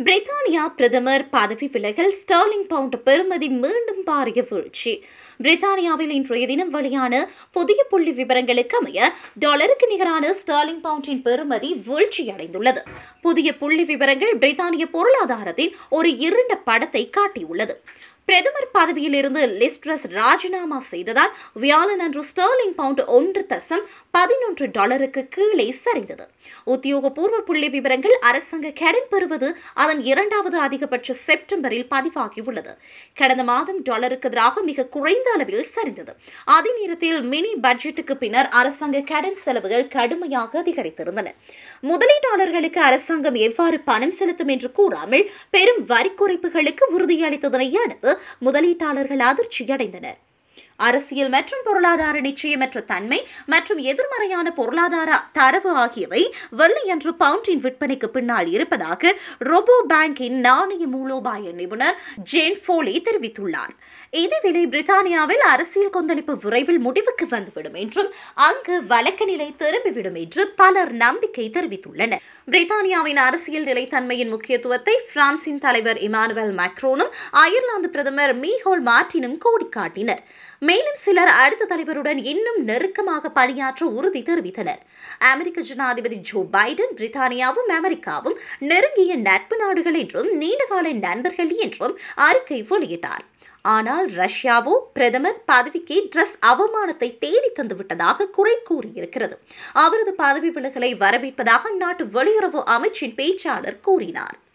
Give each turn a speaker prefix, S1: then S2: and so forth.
S1: பிரித்தானியா பிரதமர் பதவி விலகல் ஸ்டர்லிங் பவுண்ட் பெறுமதி மீண்டும் பாரிய வீழ்ச்சி பிரித்தானியாவில் இன்றைய தினம் வெளியான புதிய புள்ளி விவரங்களுக்கு அமைய டாலருக்கு நிகரான ஸ்டர்லிங் பவுண்டின் பெறுமதி வீழ்ச்சியடைந்துள்ளது புதிய புள்ளி விவரங்கள் பிரித்தானிய பொருளாதாரத்தின் ஒரு இருண்ட படத்தை காட்டியுள்ளது பிரதமர் பதவியிலிருந்து லிஸ்ட்ரஸ் ராஜினாமா செய்ததால் வியாழன் அன்று ஸ்டர்லிங் பவுண்ட் ஒன்று தசம் பதினொன்று டாலருக்கு கீழே சரிந்தது உத்தியோகபூர்வ புள்ளி விவரங்கள் அரசாங்க கடன் பெறுவது அதன் இரண்டாவது அதிகபட்ச செப்டம்பரில் பதிவாகியுள்ளது கடந்த மாதம் டாலருக்கு எதிராக மிக குறைந்த அளவில் சரிந்தது அதே நேரத்தில் மினி பட்ஜெட்டுக்கு பின்னர் அரசாங்க கடன் செலவுகள் கடுமையாக அதிகரித்திருந்தன முதலீட்டாளர்களுக்கு அரசாங்கம் எவ்வாறு பணம் செலுத்தும் என்று கூறாமல் பெரும் வரி குறைப்புகளுக்கு உறுதியளித்ததனை அடுத்து முதலீட்டாளர்கள் அதிர்ச்சியடைந்தனர் அரசியல் மற்றும் பொருளாதார நிச்சயமற்ற தன்மை மற்றும் எதிர்மறையான பொருளாதார தரவு ஆகியவை வெள்ளையன்று பவுண்டின் விற்பனைக்கு பின்னால் இருப்பதாக ரொபோ பேங்கின் நாணய மூலோபாய நிபுணர் ஜேன் ஃபோலி தெரிவித்துள்ளார் இதேவேளை பிரித்தானியாவில் அரசியல் கொந்தளிப்பு விரைவில் முடிவுக்கு வந்துவிடும் என்றும் அங்கு வழக்கு நிலை திரும்பிவிடும் என்று பலர் நம்பிக்கை தெரிவித்துள்ளனர் பிரித்தானியாவின் அரசியல் நிலைத்தன்மையின் முக்கியத்துவத்தை பிரான்சின் தலைவர் இமானுவேல் மேக்ரோனும் அயர்லாந்து பிரதமர் மீஹோல் மார்டினும் கோடிக்காட்டினர் மேலும் சிலர் அடுத்த தலைவருடன் இன்னும் நெருக்கமாக பணியாற்ற உறுதி தெரிவித்தனர் அமெரிக்க ஜனாதிபதி ஜோ பைடன் பிரித்தானியாவும் அமெரிக்காவும் நெருங்கிய நட்பு நாடுகள் என்றும் நீண்டகால நண்பர்கள் என்றும் அறிக்கை வெளியிட்டார் ஆனால் ரஷ்யாவோ பிரதமர் பதவிக்கு ட்ரெஸ் அவமானத்தை தேடி தந்து விட்டதாக குறை கூறியிருக்கிறது அவரது பதவி விலகலை வரவேற்பதாக அந்நாட்டு வெளியுறவு அமைச்சின் பேச்சாளர் கூறினார்